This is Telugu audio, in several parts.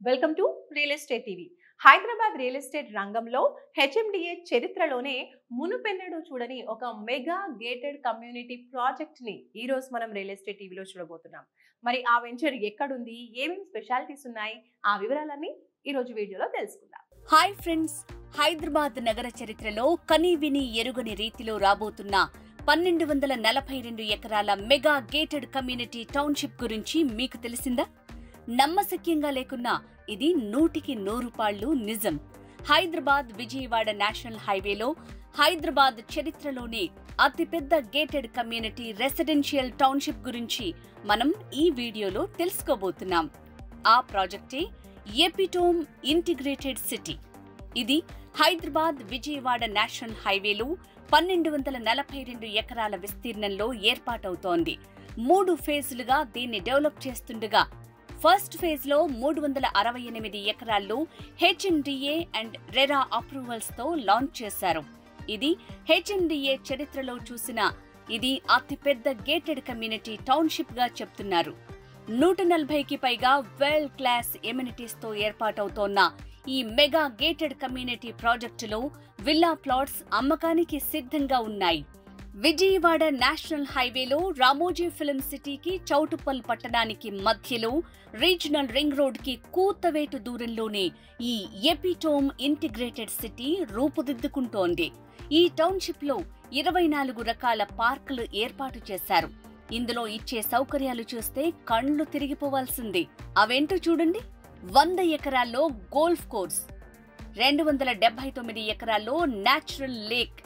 Welcome to real estate TV Hyderabad real estate రంగంలో హెచ్ఎండిఏ చరిత్రలోనే మునుపెన్నడూ చూడని ఒక మెగా గేటెడ్ కమ్యూనిటీ ప్రాజెక్ట్ ని ఈ రోజు మనం రియల్ ఎస్టేట్ టీవీలో చూడబోతున్నాం మరి ఆ వెంచర్ ఎక్కడుంది ఏమేమి స్పెషాలిటీస్ ఉన్నాయి ఆ వివరాలన్నీ ఈ రోజు వీడియోలో తెలుసుకుందాం హాయ్ ఫ్రెండ్స్ హైదరాబాద్ నగర చరిత్రలో కనీవిని ఎరుగని రీతిలో రాబోతున్న పన్నెండు వందల నలభై రెండు ఎకరాల మెగా గేటెడ్ కమ్యూనిటీ టౌన్షిప్ గురించి మీకు తెలిసిందా నమ్మశక్యంగా లేకున్నా ఇది నూటికి నూరు పాళ్లు నిజం హైదరాబాద్ విజయవాడ నేషనల్ హైవేలో హైదరాబాద్ చరిత్రలోనే అతిపెద్ద గేటెడ్ కమ్యూనిటీ రెసిడెన్షియల్ టౌన్షిప్ గురించి మనం ఈ వీడియోలో తెలుసుకోబోతున్నాం ఆ ప్రాజెక్టే ఎపిటోమ్ ఇంటిగ్రేటెడ్ సిటీ ఇది హైదరాబాద్ విజయవాడ నేషనల్ హైవేలో పన్నెండు వందల నలభై రెండు ఎకరాల విస్తీర్ణంలో ఏర్పాటవుతోంది మూడు ఫేజులుగా దీన్ని డెవలప్ చేస్తుండగా ఫస్ట్ ఫేజ్ లో మూడు వందల అరవై ఎనిమిది ఎకరాల్లో హెచ్ఎండిఏ అండ్ రెరా అప్రూవల్స్ తో లాంచ్ చేశారు ఇది హెచ్ఎండిఏ చరిత్రలో చూసిన ఇది అతిపెద్ద గేటెడ్ కమ్యూనిటీ టౌన్షిప్ గా చెప్తున్నారు నూట నలభైకి పైగా వరల్డ్ క్లాస్ ఎమ్యూనిటీస్ తో ఏర్పాటవుతోన్న ఈ మెగా గేటెడ్ కమ్యూనిటీ ప్రాజెక్టులో విల్లా ప్లాట్స్ అమ్మకానికి సిద్ధంగా ఉన్నాయి విజయవాడ నేషనల్ హైవేలో రామోజీ ఫిల్మ్ సిటీకి చౌటుప్పల్ పట్టణానికి మధ్యలో రీజనల్ రింగ్ రోడ్ కి కూతవేటు దూరంలోనే ఈ ఎపిటోమ్ ఇంటిగ్రేటెడ్ సిటీ రూపుదిద్దుకుంటోంది ఈ టౌన్షిప్ లో ఇరవై నాలుగు రకాల పార్కులు ఏర్పాటు చేశారు ఇందులో ఇచ్చే సౌకర్యాలు చూస్తే కళ్ళు తిరిగిపోవాల్సిందే అవేంటో చూడండి వంద ఎకరాల్లో గోల్ఫ్ కోర్స్ రెండు వందల డెబ్బై తొమ్మిది ఎకరాల్లో నేచురల్ లేక్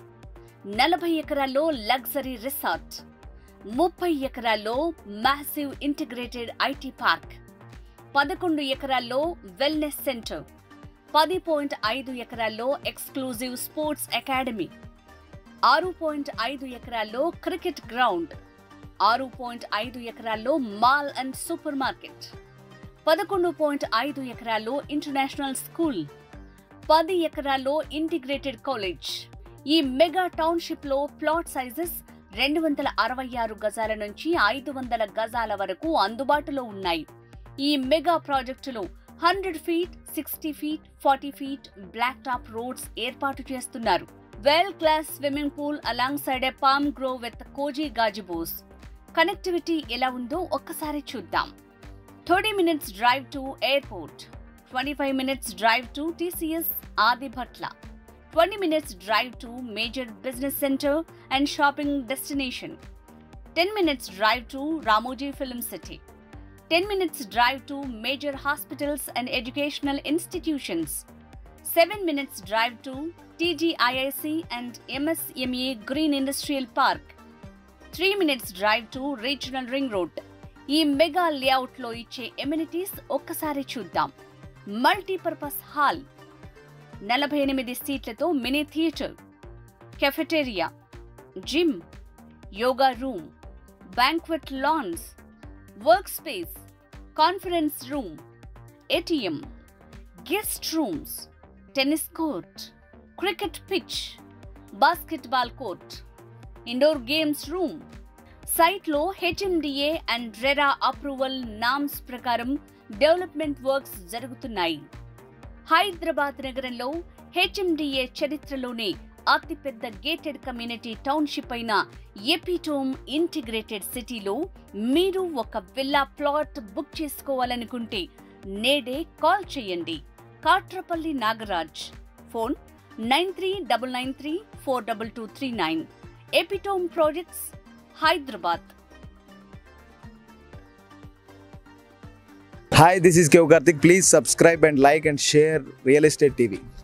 నలభై ఎకరాల్లో లగ్జరీ రిసార్ట్ ముప్పై ఎకరాల్లో మ్యాసివ్ ఇంటిగ్రేటెడ్ ఐటీ పార్క్ పదకొండు ఎకరాల్లో వెల్నెస్ సెంటర్ పది పాయింట్ ఐదు ఎకరాల్లో ఎక్స్క్లూజివ్ స్పోర్ట్స్ అకాడమీ ఆరు పాయింట్ ఐదు ఎకరాల్లో క్రికెట్ గ్రౌండ్ ఆరు పాయింట్ ఐదు ఎకరాల్లో మాల్ అండ్ సూపర్ మార్కెట్ పదకొండు పాయింట్ ఐదు ఎకరాల్లో ఇంటర్నేషనల్ స్కూల్ పది ఎకరాల్లో ఇంటిగ్రేటెడ్ కాలేజ్ ఈ మెగా టౌన్షిప్ లో ప్లాట్ సైజెస్ రెండు వందల అరవై ఆరు గజాల నుంచి ఐదు వందల గజాల వరకు అందుబాటులో ఉన్నాయి ఈ మెగా ప్రాజెక్టులో hundred feet sixty feet forty feet black top roads ఏర్పాటు చేస్తున్నారు well class swimming pool alongside a palm grove with cozy gazebos connectivity ఎలా ఉందో ఒక్కసారి చూద్దాం thirty minutes drive to airport twenty five minutes drive to TCS Adibatla twenty minutes drive to major business centre and shopping destination ten minutes drive to Ramoji film city ten minutes drive to major hospitals and educational institutions seven minutes drive to TGIIC and MSMA green industrial park three minutes drive to regional ring road ఈ మెగా లేఅవుట్ లో ఇచ్చే ఎమ్యూనిటీస్ ఒక్కసారి చూద్దాం మల్టీపర్పస్ హాల్ నలభై ఎనిమిది సీట్లతో mini theatre cafeteria gym yoga room banquet lawns work space conference room ATM guest rooms tennis court cricket pitch basketball court indoor games room సైట్లో HMDA and RERA approval norms ప్రకారం డెవలప్మెంట్ వర్క్స్ జరుగుతున్నాయి హైదరాబాద్ నగరంలో హెచ్ఎండిఏ చరిత్రలోనే అతిపెద్ద గేటెడ్ కమ్యూనిటీ టౌన్షిప్ అయిన ఎపిటోమ్ ఇంటిగ్రేటెడ్ సిటీలో మీరు ఒక విల్లా ప్లాట్ బుక్ చేసుకోవాలనుకుంటే నేడే కాల్ చేయండి Katrapalli Nagaraj phone nine three double nine three four double two three nine epitome projects Hyderabad Hi, this is Kev Karthik. Please subscribe and like and share Real Estate TV.